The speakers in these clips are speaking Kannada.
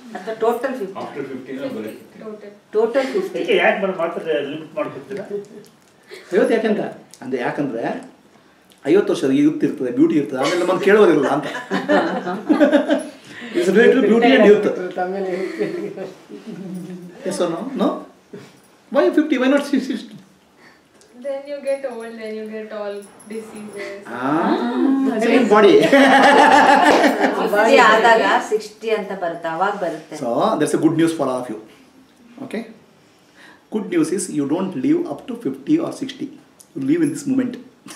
ಅಥವಾ ಟೋಟಲ್ ಫಿಫ್ಟಿ ಆಫ್ಟರ್ ಫಿಫ್ಟೀನ್ ಬರೀ ಟೋಟಲ್ ಟೋಟಲ್ ಫಿಫ್ಟಿ ಅದಕ್ಕೆ ಯಾಕೆ ಮಾಡಿ ಮಾತ್ರ ಲಿಮಿಟ್ ಮಾಡ್ಕೊತೀರಾ ಐವತ್ತು ಯಾಕಂತ ಅಂದರೆ ಯಾಕಂದರೆ ಐವತ್ತು ವರ್ಷದ ಯೂತ್ ಇರ್ತದೆ ಬ್ಯೂಟಿ ಇರ್ತದೆ ಆಮೇಲೆ ನಮ್ಮನ್ನು ಕೇಳೋದಿಲ್ಲ ಅಂತ it's related beauty and youth yes no no why fifty why not six sixty then you get old then you get all diseases same body sixty ಆದಾಗ ಸಿಕ್ಸ್ಟಿ ಅಂತ ಬರುತ್ತೆ ಅವಾಗ ಬರುತ್ತೆ so that's a good news for all of you okay good news is you don't leave up to fifty or sixty you leave in this moment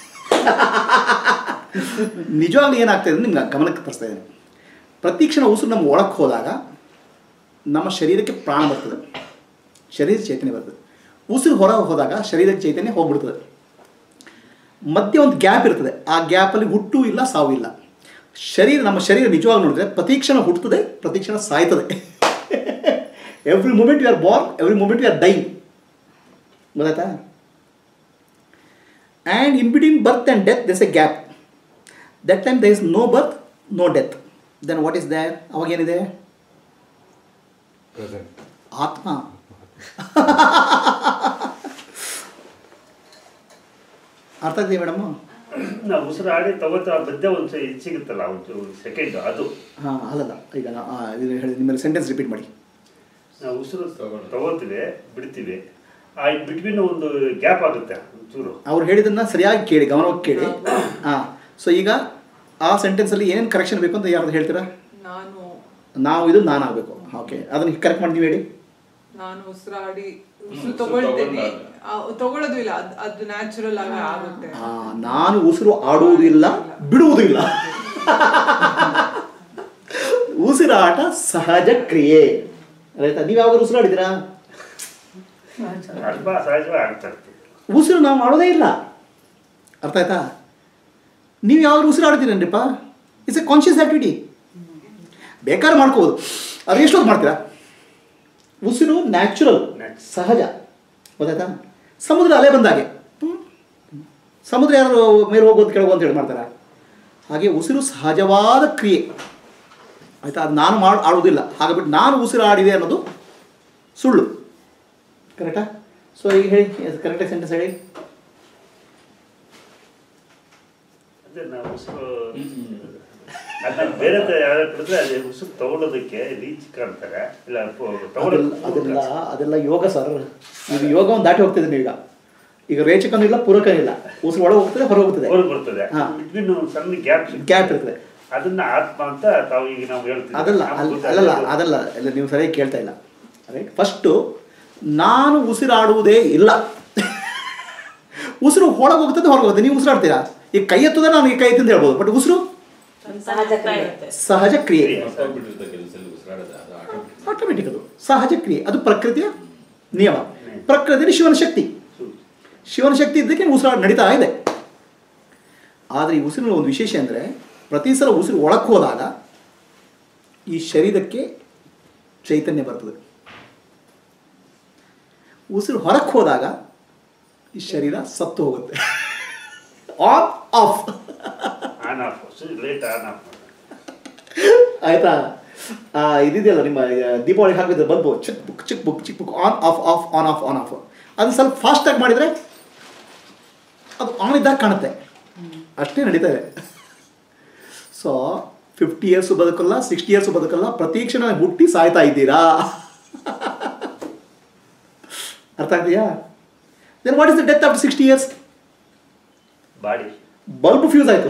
ನಿಜವಾಗ್ಲೂ ಏನಾಗ್ತದೆ ಅಂದ್ರೆ ನಿಮ್ಗೆ ಗಮನಕ್ಕೆ ತರಿಸ್ತಾ ಇದ್ದೀನಿ ಪ್ರತಿ ಕ್ಷಣ ಉಸಿರು ನಮ್ಮ ಒಳಕ್ಕೆ ಹೋದಾಗ ನಮ್ಮ ಶರೀರಕ್ಕೆ ಪ್ರಾಣ ಬರ್ತದೆ ಶರೀರ ಚೈತನ್ಯ ಬರ್ತದೆ ಉಸಿರು ಹೊರಗೆ ಹೋದಾಗ ಶರೀರಕ್ಕೆ ಚೈತನ್ಯ ಹೋಗ್ಬಿಡ್ತದೆ ಮಧ್ಯೆ ಒಂದು ಗ್ಯಾಪ್ ಇರ್ತದೆ ಆ ಗ್ಯಾಪಲ್ಲಿ ಹುಟ್ಟು ಇಲ್ಲ ಸಾವು ಇಲ್ಲ ಶರೀರ ನಮ್ಮ ಶರೀರ ನಿಜವಾಗಿ ನೋಡಿದ್ರೆ ಪ್ರತಿ ಕ್ಷಣ ಹುಟ್ಟುತ್ತದೆ ಪ್ರತಿ ಕ್ಷಣ ಸಾಯ್ತದೆ every moment you are born every moment you are dying ಗೊತ್ತಾಯ್ತಾ and in between birth and death this a gap that time the is no birth no death then what is there ಅವಾಗ ಏನಿದೆ ಪ್ರೆಸೆಂಟ್ ಆತ್ಮ ಅರ್ಥ ಇದೆಯಾ ಮೇಡಮ್ ನಾವು ಉಸಿರಾಡಿ ತಗೋತಾ ಮಧ್ಯೆ ಒಂದು ಇದು ಸಿಗುತ್ತಲ್ಲ ಒಂದು ಸೆಕೆಂಡ್ ಅದು ಹಾಂ ಅಲ್ಲಲ್ಲ ಈಗ ನಾ- ಆ, ಇದು ಹೇಳಿ ನಿಮ್ಮಲ್ಲಿ ಸೆಂಟೆನ್ಸ್ ರಿಪೀಟ್ ಮಾಡಿ ನಾವು ಉಸಿರು ತಗೊಳ್ಳೋದು. ತಗೋತೀವಿ ಬಿಡ್ತೀವಿ ಆ ಬಿಟ್ವೀನ್ ಒಂದು ಗ್ಯಾಪ್ ಆಗುತ್ತೆ ಒಂಚೂರು ಅವ್ರು ಹೇಳಿದ್ದನ್ನ ಸರಿಯಾಗಿ ಕೇಳಿ ಗಮನವಾಗಿ ಕೇಳಿ ಹಾಂ ಸೊ ಈಗ ಆ ಸೆಂಟೆನ್ಸಲ್ಲಿ ಏನೇನು ಕರೆಕ್ಷನ್ ಬೇಕು ಅಂತ ಯಾರು ಹೇಳ್ತೀರಾ ನಾನು ನಾವು ಇದು ನಾನು ಆಗಬೇಕು ಓಕೆ ಅದನ್ನು ಕರೆಕ್ಟ್ ಮಾಡಿ ನೀವು ಹೇಳಿ ನಾನು ಉಸಿರಾಡಿ ಉಸಿರು ಉಸಿರು ತಗೊಳ್ತೇನೆ ತಗೊಂಡಾಗ. ಆ, ತಗೊಳ್ಳೋದು ಇಲ್ಲ ಅದ್- ಅದು ನ್ಯಾಚುರಲ್ ಆಗಿ ಆಗುತ್ತೆ ಆ, ನಾನು ಉಸಿರು ಆಡುವುದಿಲ್ಲ ಬಿಡುವುದೂ ಇಲ್ಲ ಉಸಿರಾಟ ಸಹಜ ಕ್ರಿಯೆ ಆಯ್ತಾ ನೀವು ಯಾವಾಗ ಉಸಿರಾಡಿದ್ದೀರಾ ಅಲ್ಪ ಸಹಜವಾಗಿ ಆಗ್ತಾ ಇರ್ತದೆ ಉಸಿರು ನಾವು ಮಾಡೋದೇ ಇಲ್ಲ ಅರ್ಥ ಆಯ್ತಾ ನೀವು ಯಾವಾಗ ಉಸಿರಾಡ್ತೀರೇನ್ರಿಪ್ಪ ಇಟ್ಸ್ ಎ ಕಾನ್ಷಿಯಸ್ ಆ್ಯಕ್ಟಿವಿಟಿ ಬೇಕಾದ್ರೆ ಮಾಡ್ಕೋಬೋದು ಅದು ಎಷ್ಟೊತ್ತು ಮಾಡ್ತೀರಾ ಉಸಿರು ನ್ಯಾಚುರಲ್ Natural. ಸಹಜ ಗೊತ್ತಾಯ್ತಾ ಸಮುದ್ರ ಅಲೆ ಬಂದಾಗೆ ಹ್ಮ್. ಸಮುದ್ರ ಯಾರು ಮೇಲೆ ಹೋಗೋದು ಕೆಳಗೋ ಅಂತ ಹೇಳಿ ಮಾಡ್ತಾರ ಹಾಗೆ ಉಸಿರು ಸಹಜವಾದ ಕ್ರಿಯೆ ಆಯ್ತಾ ಅದು ನಾನು ಮಾಡಿ ಆಡೋದಿಲ್ಲ ಹಾಗಾಗ್ಬಿಟ್ಟು ನಾನು ಉಸಿರು ಆಡಿದೆ ಅನ್ನೋದು ಸುಳ್ಳು ಕರೆಕ್ಟಾ ಸೊ ಈಗ ಹೇಳಿ ಕರೆಕ್ಟಾಗಿ ಸೆಂಟೆನ್ಸ್ ಹೇಳಿ ಅದೇ ನಾವು ಉಸಿರು ಅದನ್ನ ಬೇರೆ ಯಾರು ಕುಡಿದ್ರೆ ಅದೇ ಉಸಿರು ತಗೊಳ್ಳೋದಕ್ಕೆ ರೀಚ್ ಕಾಣ್ತಾರೆ ಇಲ್ಲ ಅದೆಲ್ಲ ಅದೆಲ್ಲ ಅದೆಲ್ಲ ಯೋಗ ಸರ್ ಈಗ ಯೋಗವನ್ನು ದಾಟಿ ಹೋಗ್ತಿದ್ದೀನಿ ಈಗ ಈಗ ರೇಚಕನೂ ಇಲ್ಲ ಪೂರಕನೂ ಇಲ್ಲ ಉಸಿರು ಒಳಗೆ ಹೋಗ್ತದೆ ಹೊರಗೆ ಹೋಗ್ತದೆ ಹೊರಗೆ ಬರ್ತದೆ ಹಾ. ಬಿಟ್ವೀನ್ ಒಂದು ಸಣ್ಣ ಗ್ಯಾಪ್ ಗ್ಯಾಪ್ ಇರ್ತದೆ ಅದನ್ನ ಆತ್ಮ ಅಂತ ತಾವು ಈಗ ನಾವು ಹೇಳ್ತೀವಿ ಅದಲ್ಲ ಅಲ್ಲ ಅಲ್ಲಲ್ಲ ಅದಲ್ಲ ಇಲ್ಲ ನೀವು ಸರಿಯಾಗಿ ಕೇಳ್ತಾ ಇಲ್ಲ ರೈಟ್ ಫಸ್ಟು ನಾನು ಉಸಿರಾಡುವುದೇ ಇಲ್ಲ ಉಸಿರು ಒಳಗೆ ಹೋಗ್ತದೆ ಹೊರಗೆ ಹೋಗ್ತದೆ ನೀವು ಉಸಿರಾಡ್ತೀರಾ ಈಗ ಕೈ ಎತ್ತದ ನಾನು ಈ ಕೈ ಎತ್ತಿ ಅಂತ ಹೇಳ್ಬೋದು ಬಟ್ ಉಸಿರು ಸಹಜ ಕ್ರಿಯೆ. ಸಹಜ ಕ್ರಿಯೆ ಬಿಟ್ಟಿರ್ತದೆ ಕೆಲಸದಲ್ಲಿ ಉಸಿರಾಡೋದು ಅದು ಆಟೋಮೆಟಿಕ್ ಆಟೋಮೆಟಿಕ್ ಅದು ಸಹಜ ಕ್ರಿಯೆ ಅದು ಪ್ರಕೃತಿಯ ನಿಯಮ ಪ್ರಕೃತಿಯಲ್ಲಿ ಶಿವನ ಶಕ್ತಿ ಶಿವನ ಶಕ್ತಿ ಇದ್ದಕ್ಕೆ ಉಸಿರಾಟ ನಡೀತಾ ಇದೆ ಆದರೆ ಈ ಉಸಿರಿನ ಒಂದು ವಿಶೇಷ ಅಂದರೆ ಪ್ರತಿ ಸಲ ಉಸಿರು ಒಳಕ್ಕೆ ಹೋದಾಗ ಈ ಶರೀರಕ್ಕೆ ಚೈತನ್ಯ ಬರ್ತದೆ ಉಸಿರು ಹೊರಕ್ಕೆ ಹೋದಾಗ ಈ ಶರೀರ ಸತ್ತು ಹೋಗುತ್ತೆ on off on off late on off ಆಯ್ತಾ ಆ, ಇದಿದೆಯಲ್ಲ ನಿಮ್ಮ ಈಗ ದೀಪಾವಳಿ ಹಾಕಿದ್ರೆ ಬಲ್ಬು ಚಿಕ್ ಬುಕ್ ಚಿಕ್ ಬುಕ್ ಚಿಕ್ ಬುಕ್ on off off on off on off ಅದು ಸ್ವಲ್ಪ ಫಾಸ್ಟಾಗಿ ಮಾಡಿದರೆ ಅದು ಆನ್ ಇದ್ದಾಗ ಕಾಣುತ್ತೆ ಅಷ್ಟೇ ನಡೀತಾ ಇದೆ ಸೊ ಫಿಫ್ಟಿ ಇಯರ್ಸು ಬದುಕಲ್ಲ ಸಿಕ್ಸ್ಟಿ ಇಯರ್ಸು ಬದುಕಲ್ಲ ಪ್ರತಿ ಕ್ಷಣ ಹುಟ್ಟಿ ಸಾಯ್ತಾ ಇದ್ದೀರಾ ಅರ್ಥ ಆಗ್ತೀಯಾ then what is the death after sixty years body bulb fuse ಆಯಿತು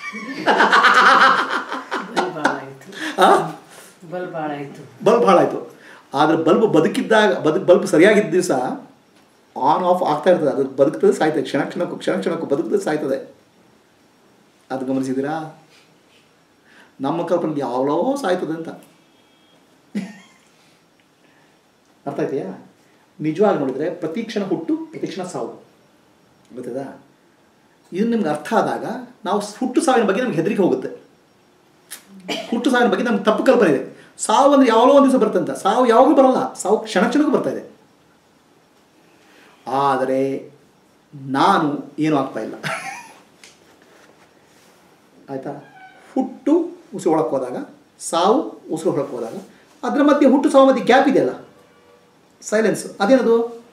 ಬಲ್ ಭಾಳ ಆಯಿತು ಹಾಂ ಬಲ್ ಭಾಳ ಆಯಿತು ಬಲ್ಬ್ ಹಾಳಾಯಿತು ಆದರೆ ಬಲ್ಬ್ ಬದುಕಿದ್ದಾಗ ಬದುಕು ಬಲ್ಬ್ ಸರಿಯಾಗಿದ್ದ ದಿವಸ ಆನ್ ಆಫ್ ಆಗ್ತಾ ಇರ್ತದೆ ಅದು ಬದುಕ್ತದೆ ಸಾಯ್ತದೆ ಕ್ಷಣ ಕ್ಷಣಕ್ಕೂ ಕ್ಷಣ ಕ್ಷಣಕ್ಕೂ ಬದುಕ್ತದೆ ಸಾಯ್ತದೆ ಅದು ಗಮನಿಸಿದ್ದೀರಾ ನಮ್ಮ ಕಲ್ಪನೆ ಯಾವಳೋ ಸಾಯ್ತದೆ ಅಂತ ಅರ್ಥ ಆಯ್ತೀಯಾ ನಿಜವಾಗಿ ನೋಡಿದರೆ ಪ್ರತಿ ಕ್ಷಣ ಹುಟ್ಟು ಪ್ರತಿ ಕ್ಷಣ ಸಾವು ಗೊತ್ತದಾ ಇದು ನಿಮ್ಗೆ ಅರ್ಥ ಆದಾಗ ನಾವು ಹುಟ್ಟು ಸಾವಿನ ಬಗ್ಗೆ ನಮ್ಗೆ ಹೆದರಿಕೆ ಹೋಗುತ್ತೆ ಹುಟ್ಟು ಸಾವಿನ ಬಗ್ಗೆ ನಮ್ಗೆ ತಪ್ಪು ಕಲ್ಪನೆ ಇದೆ ಸಾವು ಅಂದ್ರೆ ಯಾವಾಗಲೋ ಒಂದು ದಿವಸ ಬರ್ತಂತ ಸಾವು ಯಾವಾಗಲೂ ಬರಲ್ಲ ಸಾವು ಕ್ಷಣ ಕ್ಷಣಕ್ಕೂ ಬರ್ತಾ ಇದೆ ಆದರೆ ನಾನು ಏನೂ ಆಗ್ತಾ ಇಲ್ಲ ಆಯಿತಾ ಹುಟ್ಟು ಉಸಿರು ಒಳಕ್ಕೆ ಹೋದಾಗ ಸಾವು ಉಸಿರು ಹೊರಕ್ಕೆ ಹೋದಾಗ ಅದರ ಮಧ್ಯೆ ಹುಟ್ಟು ಸಾವು ಮಧ್ಯೆ ಗ್ಯಾಪ್ ಇದೆಯಲ್ಲ ಸೈಲೆನ್ಸ್ ಅದೇನದು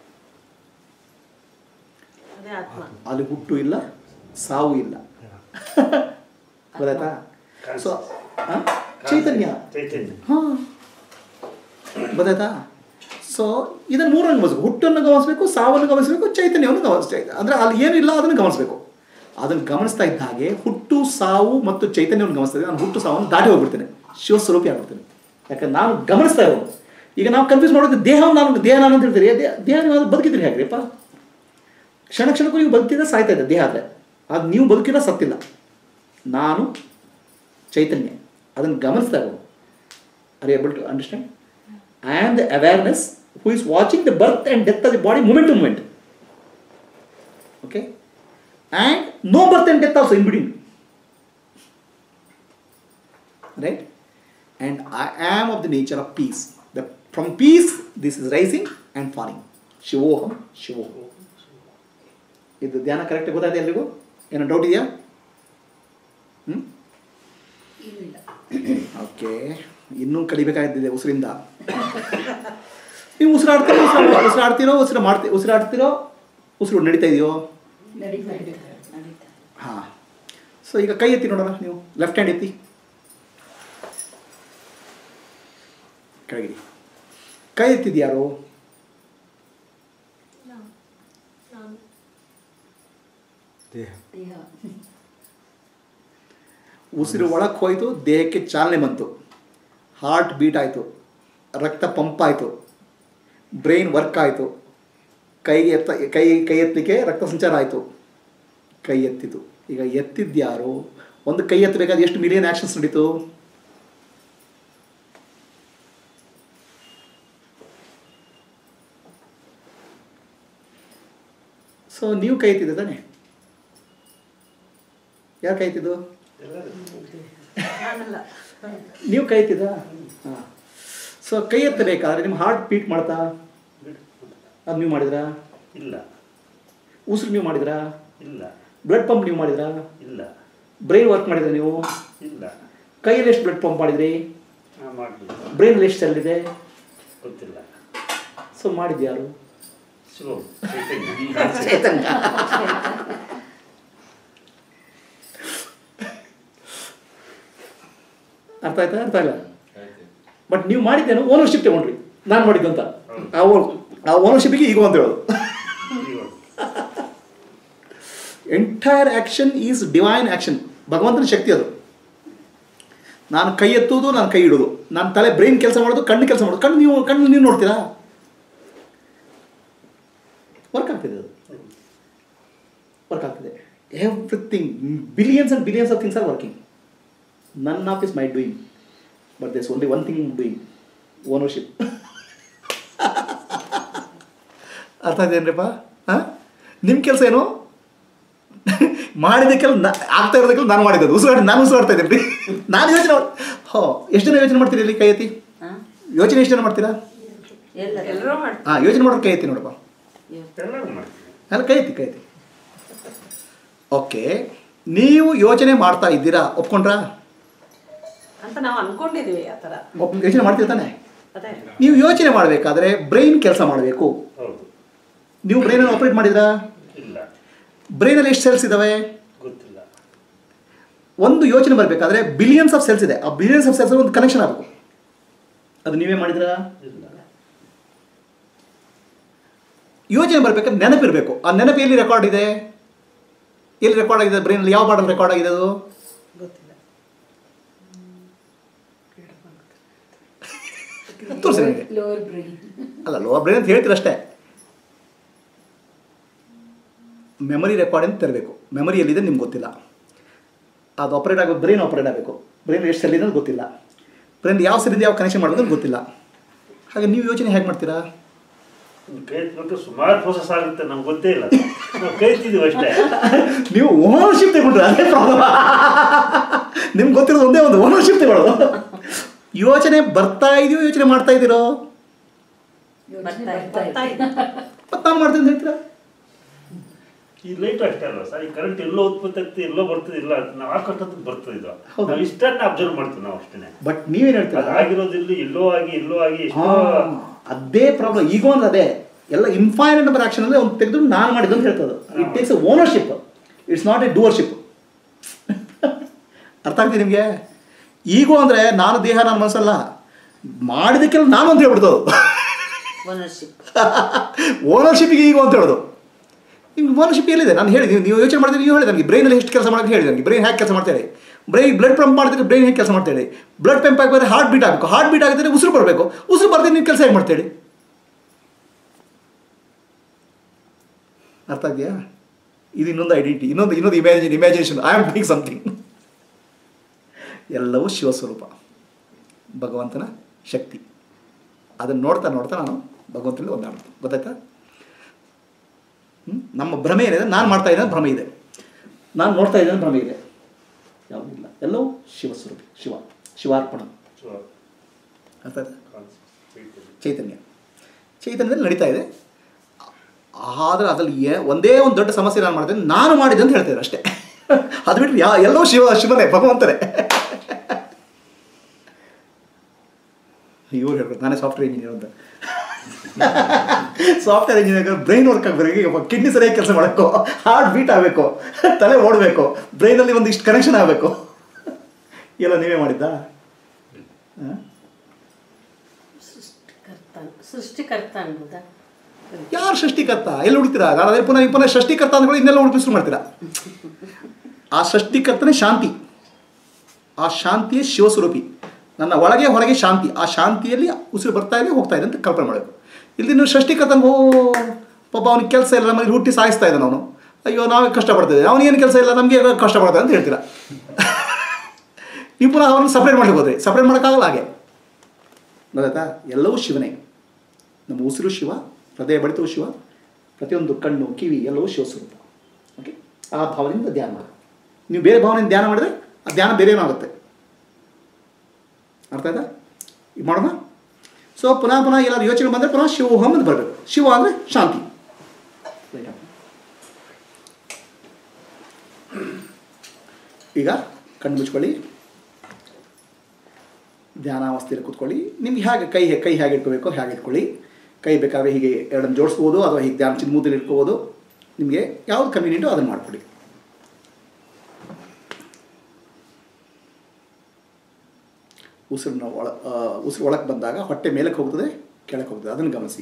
ಅದೇ ಆತ್ಮ ಅಲ್ಲಿ ಹುಟ್ಟು ಇಲ್ಲ ಸಾವು ಇಲ್ಲ ಗೊತ್ತಾಯ್ತಾ ಸೊ ಚೈತನ್ಯ ಚೈತನ್ಯ ಹಾಂ ಗೊತ್ತಾಯ್ತಾ ಸೊ ಇದನ್ನು ಮೂರನ್ನು ಗಮನಿಸಬೇಕು ಹುಟ್ಟನ್ನು ಗಮನಿಸಬೇಕು ಸಾವನ್ನು ಗಮನಿಸಬೇಕು ಚೈತನ್ಯವನ್ನು ಗಮನಿಸ್ಬೇಕು ಅಂದರೆ ಅಲ್ಲಿ ಏನಿಲ್ಲ ಅದನ್ನು ಗಮನಿಸಬೇಕು ಅದನ್ನು ಗಮನಿಸ್ತಾ ಇದ್ದ ಹಾಗೆ ಹುಟ್ಟು ಸಾವು ಮತ್ತು ಚೈತನ್ಯವನ್ನು ಗಮನಿಸ್ತಾ ಇದ್ದೆ ನಾನು ಹುಟ್ಟು ಸಾವನ್ನು ದಾಟಿ ಹೋಗ್ಬಿಡ್ತೇನೆ ಶಿವಸ್ವರೂಪಿ ಆಗ್ಬಿಡ್ತೇನೆ ಯಾಕಂದ್ರೆ ನಾನು ಗಮನಿಸ್ತಾ ಇರೋದು ಈಗ ನಾವು ಕನ್ಫ್ಯೂಸ್ ಮಾಡೋದು ದೇಹವನ್ನು ನಾನು ದೇಹ ನಾನು ಅಂತ ಹೇಳ್ತೀರಿ ದೇಹ ದೇಹ ನೀವು ಬದುಕಿದ್ರಿ ಹೇಗ್ರಿಪ್ಪ ಕ್ಷಣ ಕ್ಷಣಕ್ಕೂ ನೀವು ಬದುಕಿದ್ರೆ ಸಾಯ್ತಾ ಇದೆ ದೇಹ ಆದರೆ ಅದು ನೀವು ಬದುಕಿಲ್ಲ ಸತ್ತಿಲ್ಲ ನಾನು ಚೈತನ್ಯ ಅದನ್ನು ಗಮನಿಸ್ತಾ ಇರೋದು are able to understand I am the awareness who is watching the birth and death of the body moment to moment okay and no birth and death also in between right and i am of the nature of peace the from peace this is rising and falling ಶಿವೋಹಂ ಶಿವೋಹಂ ಇದು ಧ್ಯಾನ ಕರೆಕ್ಟ್ ಗೊತ್ತಾಗಿದೆ ಎಲ್ರಿಗೂ ಏನೋ ಡೌಟ್ ಇದೆಯಾ ಹ್ಞೂ ಓಕೆ ಇನ್ನೂ ಕಲಿಬೇಕಾಗಿದ್ದಿದೆ ಉಸಿರಿಂದ ನೀವು ಉಸಿರಾಡ್ತೀರೋ ಉಸಿರಾಡ ಉಸಿರಾಡ್ತೀರೋ ಉಸಿರು ಮಾಡ್ತೀವಿ ಉಸಿರಾಡ್ತೀರೋ ಉಸಿರು ನಡೀತಾ ಇದೆಯೋ ಹಾಂ ಸೊ ಈಗ ಕೈ ಎತ್ತಿ ನೋಡೋಣ ನೀವು ಲೆಫ್ಟ್ ಹ್ಯಾಂಡ್ ಎತ್ತಿ ಕೆಳಗಿಡಿ ಕೈ ಎತ್ತಿದ್ಯಾರು ನಾನು ಉಸಿರು ಒಳಕ್ಕೆ ಹೋಯಿತು ದೇಹಕ್ಕೆ ಚಾಲನೆ ಬಂತು ಹಾರ್ಟ್ ಬೀಟ್ ಆಯಿತು ರಕ್ತ ಪಂಪ್ ಆಯಿತು ಬ್ರೈನ್ ವರ್ಕ್ ಆಯಿತು ಕೈಗೆ ಎತ್ತ ಕೈ ಕೈ ಎತ್ತಲಿಕ್ಕೆ ರಕ್ತ ಸಂಚಾರ ಆಯಿತು ಕೈ ಎತ್ತಿತು ಈಗ ಎತ್ತಿದ್ಯಾರು ಒಂದು ಕೈ ಎತ್ತಬೇಕಾದ್ರೆ ಎಷ್ಟು ಮಿಲಿಯನ್ ಆ್ಯಕ್ಷನ್ಸ್ ನಡೀತು ಸೊ ನೀವು ಕೈ ಎತ್ತಿದ್ದೆ ತಾನೆ ಯಾರು ಕೈ ಎತ್ತಿದ್ದು ನಾನಲ್ಲ ನೀವು ಕೈ ಎತ್ತಿದ್ದ ಹಾಂ ಸೊ ಕೈ ಎತ್ತಬೇಕಾದ್ರೆ ನಿಮ್ಮ ಹಾರ್ಟ್ ಬೀಟ್ ಮಾಡ್ತಾ ಅದು ನೀವು ಮಾಡಿದ್ರಾ ಇಲ್ಲ ಉಸಿರು ನೀವು ಮಾಡಿದ್ರಾ ಇಲ್ಲ ಬ್ಲಡ್ ಪಂಪ್ ನೀವು ಮಾಡಿದ್ರಾ ಇಲ್ಲ ಬ್ರೈನ್ ವರ್ಕ್ ಮಾಡಿದ್ರಾ ನೀವು ಇಲ್ಲ ಕೈಯಲ್ಲಿ ಎಷ್ಟು ಬ್ಲಡ್ ಪಂಪ್ ಮಾಡಿದ್ರಿ ನಾ ಮಾಡಲಿಲ್ಲ ಬ್ರೈನಲ್ಲಿ ಎಷ್ಟು ಸೆಲ್ ಇದೆ ಗೊತ್ತಿಲ್ಲ ಸೊ ಮಾಡಿದ್ಯಾರು ಶಿವಂ ಚೈತನ್ಯ ಚೇತನ್ಯ ಅರ್ಥ ಆಯ್ತಾ ಅರ್ಥ ಇಲ್ಲ ಆಯ್ತು ಬಟ್ ನೀವು ಮಾಡಿದ್ದೇನು ಓನರ್ಶಿಪ್ ತಗೊಂಡ್ರಿ ನಾನು ಮಾಡಿದ್ದು ಅಂತ ಆ ಓ- ಆ ಓನರ್ಶಿಪ್ಗೆ ಈಗ ಅಂತ ಹೇಳೋದು ಇವಾಗ entire action is divine action ಭಗವಂತನ ಶಕ್ತಿ ಅದು ನಾನು ಕೈ ಎತ್ತುವುದು ನಾನು ಕೈ ಇಡೋದು ನಾನು ತಲೆ ಬ್ರೈನ್ ಕೆಲಸ ಮಾಡೋದು ಕಣ್ಣು ಕೆಲಸ ಮಾಡೋದು ಕಣ್ಣು ನೀವು ಕಣ್ಣು ನೀವು ನೋಡ್ತೀರಾ ವರ್ಕ್ ಆಗ್ತಿದೆ ಅದು ವರ್ಕ್ ಆಗ್ತಿದೆ everything billions and billions of things are working none of is my doing but there's only one thing doing ownership ಅರ್ಥ ಆಯ್ತೇನ್ರಿಪ್ಪ ಹಾಂ ನಿಮ್ಮ ಕೆಲಸ ಏನು ಮಾಡಿದ್ದಕ್ಕೆಲ್ಲ ನಾ ಆಗ್ತಾ ಇರೋದಕ್ಕೆಲ್ಲ ನಾನು ಮಾಡಿದ್ದು ಉಸಿರಾಡಿ ನಾನು ಉಸಿರಾಡ್ತಾ ಇದ್ದೀನಿ ರೀ ನಾನು ಯೋಚನೆ ಮಾಡ್- ಹೋ ಎಷ್ಟು ಜನ ಯೋಚನೆ ಮಾಡ್ತೀರಿ ಇಲ್ಲಿ ಕೈ ಎತ್ತಿ ಹಾಂ ಯೋಚನೆ ಎಷ್ಟು ಜನ ಮಾಡ್ತೀರಾ ಎಲ್ಲ ಎಲ್ಲರೂ ಮಾಡ್ತಾರೆ ಹಾಂ ಯೋಚನೆ ಮಾಡೋರು ಕೈ ಎತ್ತಿ ನೋಡಪ್ಪ ಎಲ್ಲರೂ ಮಾಡ್ತೀವಿ ಅಲ್ಲ ಕೈ ಎತ್ತಿ ಕೈ ಎತ್ತಿ ಓಕೆ ನೀವು ಯೋಚನೆ ಮಾಡ್ತಾ ಇದ್ದೀರಾ ಒಪ್ಕೊಂಡ್ರಾ ಅಂತ ನಾವು ಅನ್ಕೊಂಡಿದೀವಿ ಆ ಥರ ಒಪ್ ಯೋಚನೆ ಮಾಡ್ತೀರಾ ತಾನೆ ಅದೇ ನೀವು ಯೋಚನೆ ಮಾಡಬೇಕಾದ್ರೆ ಬ್ರೈನ್ ಕೆಲಸ ಮಾಡಬೇಕು ಹೌದು ನೀವು ಬ್ರೈನನ್ನು ಆಪ್ರೇಟ್ ಮಾಡಿದ್ರಾ ಇಲ್ಲ ಬ್ರೈನಲ್ಲಿ ಎಷ್ಟು ಸೆಲ್ಸ್ ಇದ್ದಾವೆ ಗೊತ್ತಿಲ್ಲ ಒಂದು ಯೋಚನೆ ಬರಬೇಕಾದ್ರೆ ಬಿಲಿಯನ್ಸ್ ಆಫ್ ಸೆಲ್ಸ್ ಇದೆ ಆ ಬಿಲಿಯನ್ಸ್ ಆಫ್ ಸೆಲ್ಸ್ ಒಂದು ಕನೆಕ್ಷನ್ ಆಗಬೇಕು ಅದು ನೀವೇ ಮಾಡಿದ್ರಾ ಇಲ್ಲ ಯೋಚನೆ ಬರಬೇಕಾದ್ರೆ ನೆನಪಿರಬೇಕು ಆ ನೆನಪು ಎಲ್ಲಿ ರೆಕಾರ್ಡ್ ಇದೆ ಎಲ್ಲಿ ರೆಕಾರ್ಡ್ ಆಗಿದೆ ಬ್ರೈನಲ್ಲಿ ಯಾವ ಪಾರ್ಟಲ್ಲಿ ರೆಕಾರ್ಡ್ ಆಗಿದೆ ಅದು ಗೊತ್ತಿಲ್ಲ ತೋರಿಸಿ ನನಗೆ ಲೋವರ್ ಬ್ರೈನ್ ಅಲ್ಲ ಲೋವರ್ ಬ್ರೈನ್ ಅಂತ ಹೇಳ್ತೀರ ಅಷ್ಟೇ ಮೆಮರಿ ರೆಕಾರ್ಡ್ ಅಂತ ತರಬೇಕು ಮೆಮರಿ ಎಲ್ಲಿದೆ ನಿಮ್ಗೆ ಗೊತ್ತಿಲ್ಲ ಅದು ಆಪರೇಟ್ ಆಗೋ ಬ್ರೈನ್ ಆಪರೇಟ್ ಆಗಬೇಕು ಬ್ರೈನ್ ಎಷ್ಟು ಸೆಲ್ ಇದೆ ಅಂತ ಗೊತ್ತಿಲ್ಲ ಬ್ರೈನ್ ಯಾವ ಸೆಲ್ಲಿಂದ ಯಾವ ಕನೆಕ್ಷನ್ ಮಾಡಬೇಕು ಅಂತ ಗೊತ್ತಿಲ್ಲ ಹಾಗೆ ನೀವು ಯೋಚನೆ ಹೇಗೆ ಮಾಡ್ತೀರಾ ಕೈ ಎತ್ಬಿಟ್ಟು ಸುಮಾರು ಪ್ರೋಸೆಸ್ ಆಗುತ್ತೆ ನಮ್ಗೆ ಗೊತ್ತೇ ಇಲ್ಲ ನಾವು ಕೈ ಎತ್ತಿದೀವಿ ಅಷ್ಟೇ ನೀವು ಓನರ್ಶಿಪ್ ತಗೊಂಡ್ರೆ ಅದೇ ಪ್ರಾಬ್ಲಮ್ ನಿಮ್ಗೆ ಗೊತ್ತಿರೋದು ಒಂದೇ ಒಂದು ಓನರ್ಶಿಪ್ ತಗೊಳ್ಳೋದು ಯೋಚನೆ ಬರ್ತಾ ಇದೆಯೋ ಯೋಚನೆ ಮಾಡ್ತಾ ಇದ್ದೀರೋ ಬರ್ತಾ ಬರ್ತಾ ಇದೆ ಇದೆ ಮತ್ತೆ ನಾನು ಮಾಡ್ತೀನಿ ಅಂತ ಹೇಳ್ತೀರಾ ಈ ಲೈಟ್ ಅಷ್ಟೇ ಅಲ್ವಾ ಸರ್ ಈ ಕರೆಂಟ್ ಎಲ್ಲೋ ಉತ್ಪತ್ತಿ ಆಗ್ತದೆ ಎಲ್ಲೋ ಬರ್ತದೆ ಇಲ್ಲ ನಾವು ಹಾಕೊಟ್ಟದ್ದು ಬರ್ತದೆ ಇದು ಹೌದು. ನಾವು ಇಷ್ಟನ್ನ ಅಬ್ಸರ್ವ್ ಮಾಡ್ತೀವಿ ನಾವು ಅಷ್ಟೇ ಬಟ್ ನೀವೇನು ಹೇಳ್ತೀರಾ ಅದು ಆಗಿರೋದಿಲ್ಲ ಎಲ್ಲೋ ಆಗಿ ಎಲ್ಲೋ ಆಗಿ ಎಷ್ಟೋ ಹಾ, ಅದೇ ಪ್ರಾಬ್ಲಮ್ ಈಗ ಒಂದು ಅದೇ ಎಲ್ಲ ಇನ್ಫೈನೈಟ್ ನಂಬರ್ ಆಕ್ಷನ್ ಅಲ್ಲಿ ಒಂದು ತೆಗೆದು ನಾನು ಮಾಡಿದ್ದು ಅಂತ ಹೇಳ್ತದೆ it takes a ownership it's not a doership ಅರ್ಥ ಆಗ್ತಿದೆ ನಿಮಗೆ ಈಗೋ ಅಂದರೆ ನಾನು ದೇಹ ನನ್ನ ಮನಸ್ಸಲ್ಲ ಮಾಡಿದಕ್ಕೆಲ್ಲ ನಾನು ಅಂತ ಹೇಳ್ಬಿಡ್ತದು ಓನರ್ಶಿಪ್ ಓನರ್ಶಿಪ್ಗೆ ಈಗ ಅಂತ ಹೇಳೋದು ನಿಮ್ಗೆ ಓನರ್ಶಿಪ್ ಎಲ್ಲಿದೆ ನಾನು ಹೇಳಿ ನೀವು ನೀವು ಯೋಚನೆ ಮಾಡಿದ್ರೆ ನೀವು ಹೇಳಿ ನನಗೆ ಬ್ರೈನಲ್ಲಿ ಎಷ್ಟು ಕೆಲಸ ಮಾಡೋದು ಹೇಳಿ ನನಗೆ ಬ್ರೈನ್ ಹೇಗೆ ಕೆಲಸ ಮಾಡ್ತಾ ಹೇಳಿ ಬ್ರೈನ್ ಬ್ಲಡ್ ಪಂಪ್ ಮಾಡಿದ್ರೆ ಬ್ರೈನ್ ಹೇಗೆ ಕೆಲಸ ಮಾಡ್ತಾ ಹೇಳಿ ಬ್ಲಡ್ ಪಂಪ್ ಆಗಿದ್ರೆ ಹಾರ್ಟ್ ಬೀಟ್ ಆಗಬೇಕು ಹಾರ್ಟ್ ಬೀಟ್ ಆಗಿದ್ರೆ ಉಸಿರು ಬರಬೇಕು ಉಸಿರು ಬರ್ತೀನಿ ನೀವು ಕೆಲಸ ಹೇಗೆ ಮಾಡ್ತಾ ಹೇಳಿ ಅರ್ಥ ಆಗಿದೆಯಾ ಇದು ಇನ್ನೊಂದು ಐಡೆಂಟಿಟಿ ಇನ್ನೊಂದು ಇನ್ನೊಂದು imagine imagination I am doing something ಎಲ್ಲವೂ ಶಿವಸ್ವರೂಪ ಭಗವಂತನ ಶಕ್ತಿ ಅದನ್ನು ನೋಡ್ತಾ ನೋಡ್ತಾ ನಾನು ಭಗವಂತನಲ್ಲಿ ಒಂದಾಡ್ತೀನಿ ಗೊತ್ತಾಯ್ತಾ ಹ್ಮ್? ನಮ್ಮ ಭ್ರಮೆ ಏನಿದೆ ನಾನು ಮಾಡ್ತಾ ಇದ್ದೇನೆ ಭ್ರಮೆ ಇದೆ ನಾನು ನೋಡ್ತಾ ಇದ್ದೇನೆ ಭ್ರಮೆ ಇದೆ ಯಾವುದಿಲ್ಲ ಎಲ್ಲವೂ ಶಿವಸ್ವರೂಪಿ ಶಿವ ಶಿವಾರ್ಪಣ ಅರ್ಥ ಆಯ್ತಾ ಚೈತನ್ಯ ಚೈತನ್ಯದಲ್ಲಿ ನಡೀತಾ ಇದೆ ಆದರೆ ಅದ್ರಲ್ಲಿ ಏ ಒಂದೇ ಒಂದು ದೊಡ್ಡ ಸಮಸ್ಯೆ ನಾನು ಮಾಡ್ತೇನೆ ನಾನು ಮಾಡಿದೆ ಅಂತ ಹೇಳ್ತೇನೆ ಅಷ್ಟೇ ಅದು ಬಿಟ್ಟರೆ ಯಾ ಎಲ್ಲವೂ ಶಿವ ಶಿವನೇ ಭಗವಂತನೇ ಇವ್ರು ಹೇಳ್ಬೇಕು ನಾನೇ ಸಾಫ್ಟ್ವೇರ್ ಇಂಜಿನಿಯರ್ ಅಂತ ಸಾಫ್ಟ್ವೇರ್ ಇಂಜಿನಿಯರ್ ಬ್ರೈನ್ ವರ್ಕ್ ಆಗಬೇಕು ಕಿಡ್ನಿ ಸರಿಯಾಗಿ ಕೆಲಸ ಮಾಡಬೇಕು ಹಾರ್ಟ್ ಬೀಟ್ ಆಗಬೇಕು ತಲೆ ಓಡಬೇಕು ಬ್ರೈನಲ್ಲಿ ಒಂದಿಷ್ಟು ಕನೆಕ್ಷನ್ ಆಗಬೇಕು ಎಲ್ಲ ನೀವೇ ಮಾಡಿದ್ದಾ ಹಾಂ ಸೃಷ್ಟಿಕರ್ತ ಸೃಷ್ಟಿಕರ್ತ ಅನ್ಬೋದಾ ಯಾರು ಸೃಷ್ಟಿಕರ್ತ ಎಲ್ಲಿ ಹುಡುಕ್ತೀರಾ ನಾನು ಅದೇ ಪುನಃ ಪುನಃ ಸೃಷ್ಟಿಕರ್ತ ಅಂದ್ಗಳು ಇನ್ನೆಲ್ಲ ಹುಡುಕಿ ಶುರು ಮಾಡ್ತೀರಾ ಆ ಸೃಷ್ಟಿಕರ್ತನೇ ಶಾಂತಿ ಆ ಶಾಂತಿಯೇ ಶಿವಸ್ವರೂಪಿ ನನ್ನ ಒಳಗೆ ಹೊರಗೆ ಶಾಂತಿ ಆ ಶಾಂತಿಯಲ್ಲಿ ಉಸಿರು ಬರ್ತಾ ಇದೆ ಹೋಗ್ತಾ ಇದೆ ಅಂತ ಕಲ್ಪನೆ ಮಾಡಬೇಕು ಇಲ್ಲಿ ನೀವು ಸೃಷ್ಟಿಕರ್ತನ ಓ ಪಾಪ ಅವನಿಗೆ ಕೆಲಸ ಇಲ್ಲ ನಮಗೆ ಹುಟ್ಟಿ ಸಾಯಿಸ್ತಾ ಇದ್ದಾನೆ ಅವನು ಅಯ್ಯೋ ನಾವೇ ಕಷ್ಟಪಡ್ತಿದ್ದೆ ಅವನಿಗೇನು ಕೆಲಸ ಇಲ್ಲ ನಮಗೆ ಕಷ್ಟಪಡ್ತಾರೆ ಅಂತ ಹೇಳ್ತೀರಾ ನೀವು ಪುನಃ ಅವರನ್ನು ಸಪ್ರೇಟ್ ಮಾಡ್ಲಿಕ್ಕೆ ಹೋದ್ರಿ ಸಪ್ರೇಟ್ ಮಾಡೋಕ್ಕಾಗಲ್ಲ ಹಾಗೆ ಗೊತ್ತಾಯ್ತಾ ಎಲ್ಲವೂ ಶಿವನೇ ನಮ್ಮ ಉಸಿರು ಶಿವ ಹೃದಯ ಬಡಿತವು ಶಿವ ಪ್ರತಿಯೊಂದು ಕಣ್ಣು ಕಿವಿ ಎಲ್ಲವೂ ಶಿವಸ್ವರೂಪ ಓಕೆ ಆ ಭಾವನೆಯಿಂದ ಧ್ಯಾನ ಮಾಡಿ ನೀವು ಬೇರೆ ಭಾವನೆಯಿಂದ ಧ್ಯಾನ ಮಾಡಿದ್ರೆ ಆ ಧ್ಯಾನ ಬೇರೆ ಆಗುತ್ತೆ ಅರ್ಥ ಆಯ್ತಾ ಈಗ ಮಾಡೋಣ ಸೊ ಪುನಃ ಪುನಃ ಎಲ್ಲರೂ ಯೋಚನೆ ಬಂದರೆ ಪುನಃ ಶಿವೋಹಂ ಅಂತ ಬರಬೇಕು ಶಿವ ಅಂದರೆ ಶಾಂತಿ ಈಗ ಕಣ್ಣು ಮುಚ್ಕೊಳ್ಳಿ ಧ್ಯಾನಾವಸ್ಥೆಯಲ್ಲಿ ಕೂತ್ಕೊಳ್ಳಿ ನಿಮ್ಗೆ ಹೇಗೆ ಕೈ ಕೈ ಹೇಗೆ ಇಟ್ಕೋಬೇಕು ಹೇಗೆ ಇಟ್ಕೊಳ್ಳಿ ಕೈ ಬೇಕಾದ್ರೆ ಹೀಗೆ ಎರಡನ್ನು ಜೋಡಿಸ್ಬೋದು ಅಥವಾ ಹೀಗೆ ಧ್ಯಾನ ಚಿನ್ಮೂದಲ್ಲಿ ಇಟ್ಕೋಬೋದು ನಿಮಗೆ ಯಾವ್ದು ಕನ್ವೀನಿಯಂಟೋ ಅದನ್ನು ಮಾಡಿಕೊಡಿ ಉಸಿರನ್ನ ಒಳ ಆ, ಉಸಿರು ಒಳಗೆ ಬಂದಾಗ ಹೊಟ್ಟೆ ಮೇಲಕ್ಕೆ ಹೋಗ್ತದೆ ಕೆಳಕ್ಕೆ ಹೋಗ್ತದೆ ಅದನ್ನು ಗಮನಿಸಿ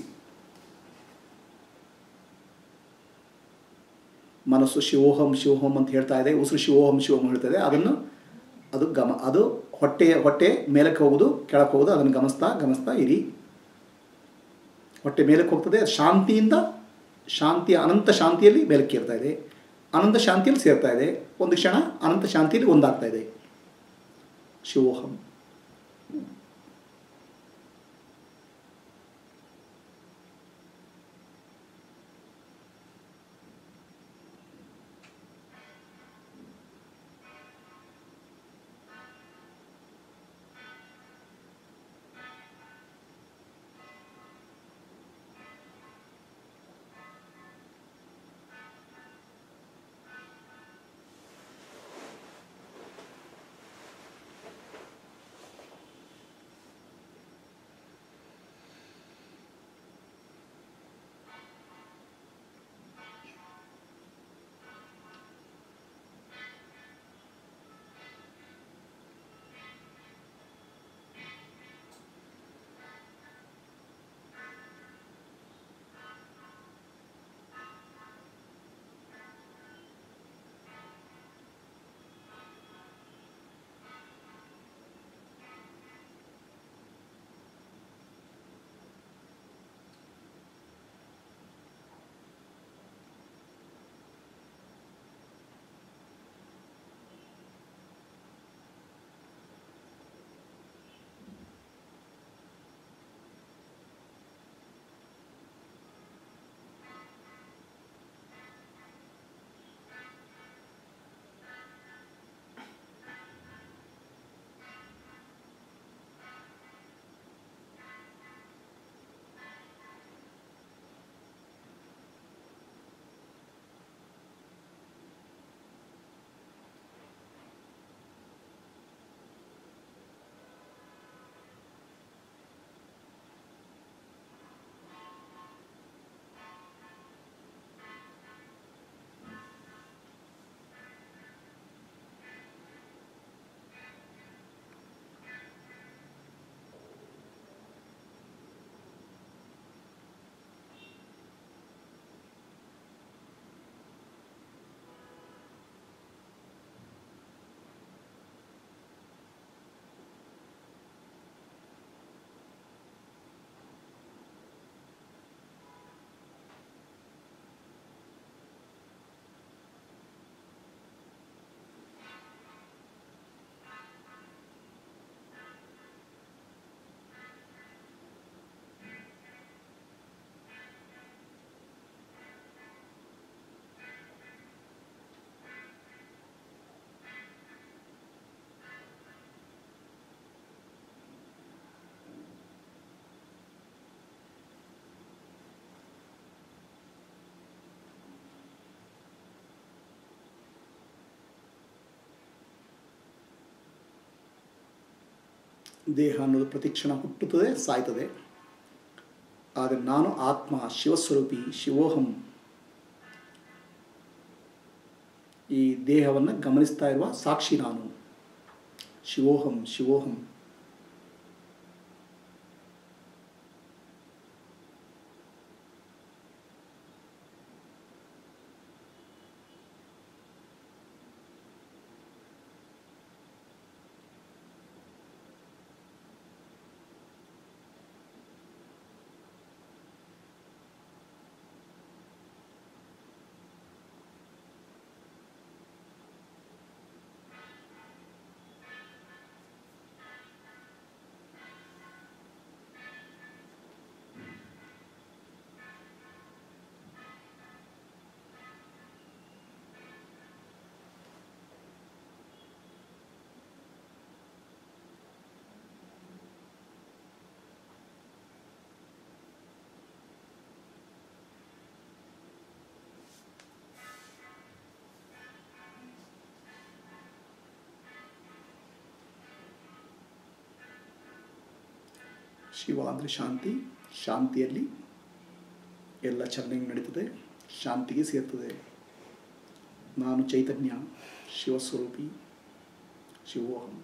ಮನಸ್ಸು ಶಿವೋಹಂ ಶಿವೋಹಂ ಅಂತ ಹೇಳ್ತಾ ಇದೆ ಉಸಿರು ಶಿವೋಹಂ ಶಿವೋಹಂ ಹೇಳ್ತಾ ಇದೆ ಅದನ್ನು ಅದು ಗಮ ಅದು ಹೊಟ್ಟೆಯ ಹೊಟ್ಟೆ ಮೇಲಕ್ಕೆ ಹೋಗೋದು ಕೆಳಕ್ಕೆ ಹೋಗೋದು ಅದನ್ನು ಗಮನಿಸ್ತಾ ಗಮನಿಸ್ತಾ ಇರಿ ಹೊಟ್ಟೆ ಮೇಲಕ್ಕೆ ಹೋಗ್ತದೆ ಅದು ಶಾಂತಿಯಿಂದ ಶಾಂತಿಯ ಅನಂತ ಶಾಂತಿಯಲ್ಲಿ ಮೇಲಕ್ಕೆ ಇರ್ತಾ ಇದೆ ಅನಂತ ಶಾಂತಿಯಲ್ಲಿ ಸೇರ್ತಾ ಇದೆ ಒಂದು ಕ್ಷಣ ಅನಂತ ಶಾಂತಿಯಲ್ಲಿ ಒಂದಾಗ್ತಾ ಇದೆ ಶಿವೋಹಂ ದೇಹ ಅನ್ನೋದು ಪ್ರತಿಕ್ಷಣ ಹುಟ್ಟುತ್ತದೆ ಸಾಯ್ತದೆ ಆದರೆ ನಾನು ಆತ್ಮ ಶಿವಸ್ವರೂಪಿ ಶಿವೋಹಂ ಈ ದೇಹವನ್ನು ಗಮನಿಸ್ತಾ ಇರುವ ಸಾಕ್ಷಿ ನಾನು ಶಿವೋಹಂ ಶಿವೋಹಂ ಶಿವ ಅಂದರೆ ಶಾಂತಿ ಶಾಂತಿಯಲ್ಲಿ ಎಲ್ಲ ಚೆನ್ನಾಗಿ ನಡೀತದೆ ಶಾಂತಿಗೆ ಸೇರ್ತದೆ ನಾನು ಚೈತನ್ಯ ಶಿವಸ್ವರೂಪಿ ಶಿವೋಹಂ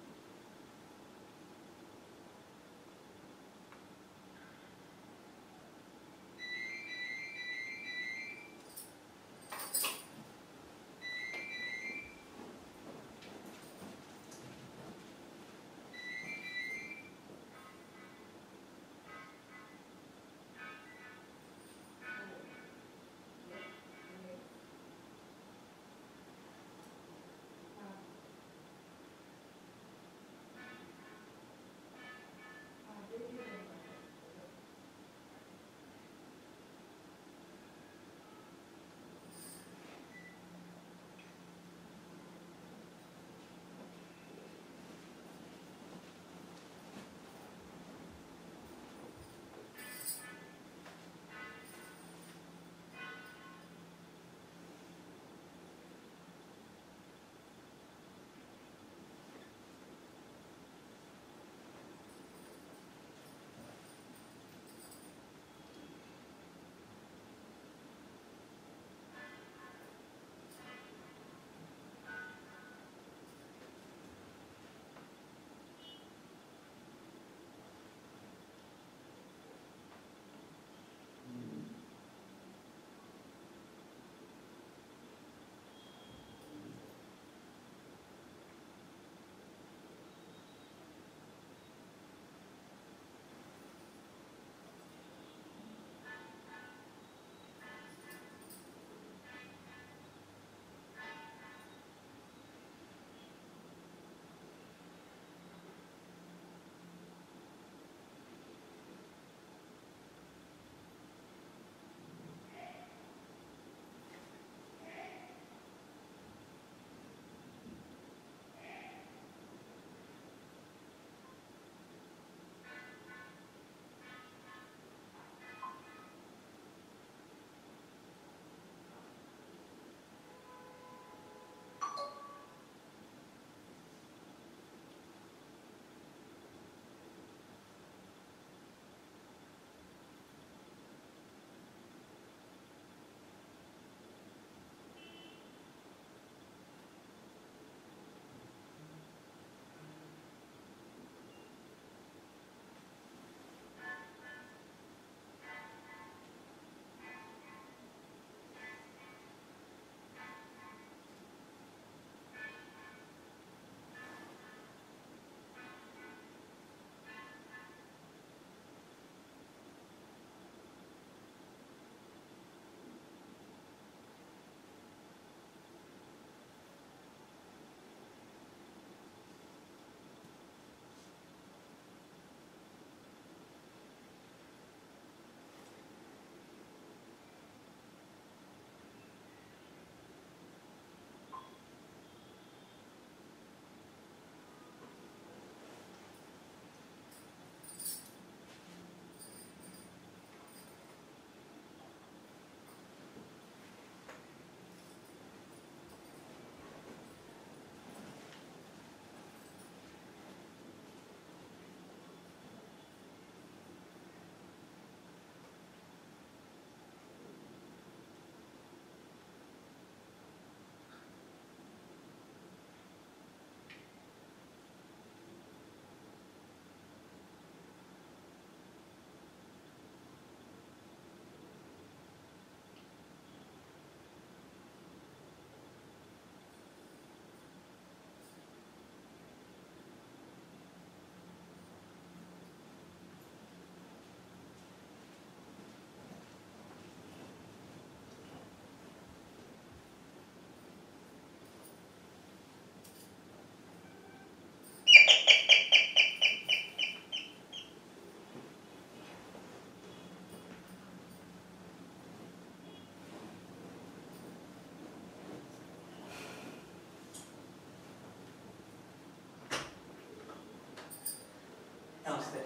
ಅಷ್ಟೇ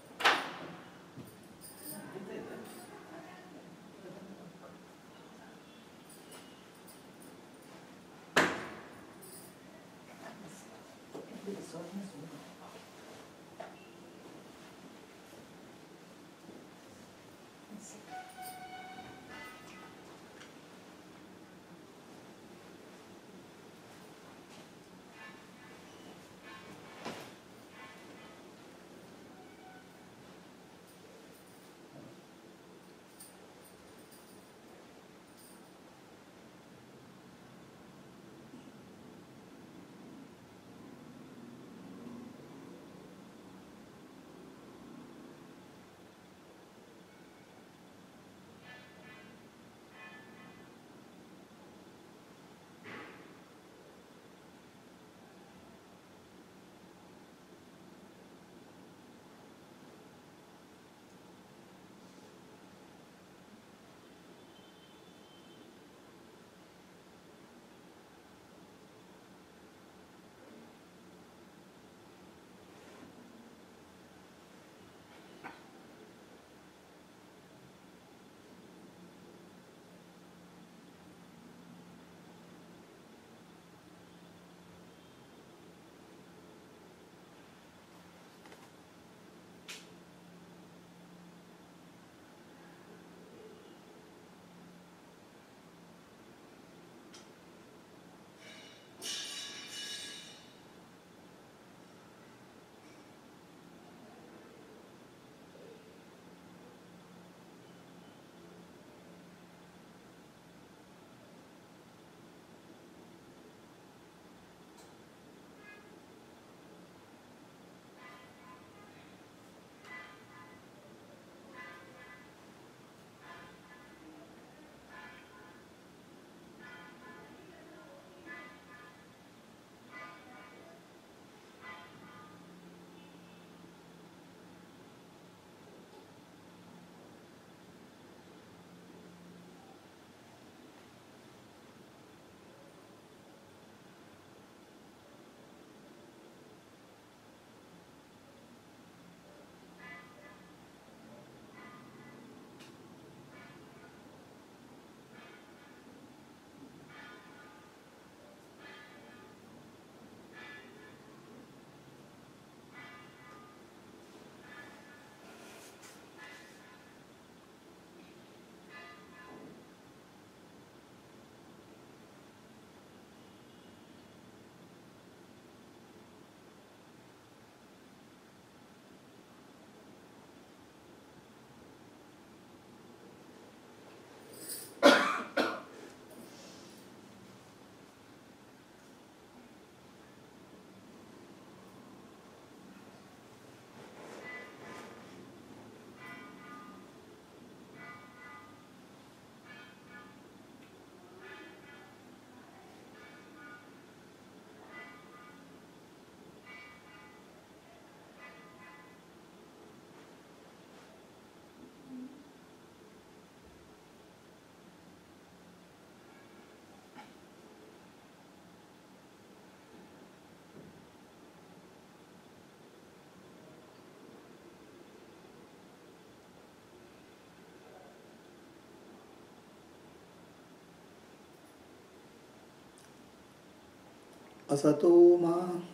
असतो मा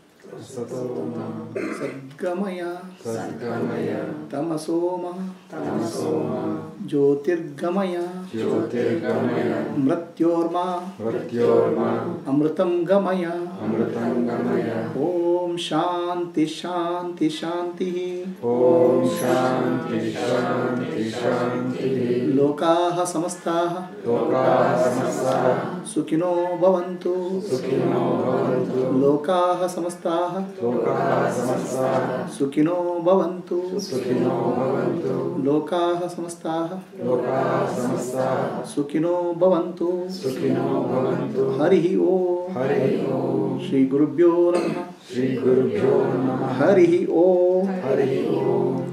सद्गमय तमसो मा ज्योतिर्गमय मृत्योर्मा अमृतं गमय ॐ शान्ति शान्ति शान्तिः ॐ शान्ति शान्ति शान्तिः लोकाः समस्ताः लोकाः समस्ताः सुखिनो भवन्तु सुखिनो भवन्तु लोकाः समस्ताः लोकाः समस्ताः सुखिनो भवन्तु सुखिनो भवन्तु लोकाः समस्ताः लोकाः समस्ताः सुखिनो भवन्तु सुखिनो भवन्तु हरिः ओम् हरिः ओम् श्रीगुरुभ्यो नमः श्रीगुरुभ्यो नमः हरिः ओम् हरिः ओम्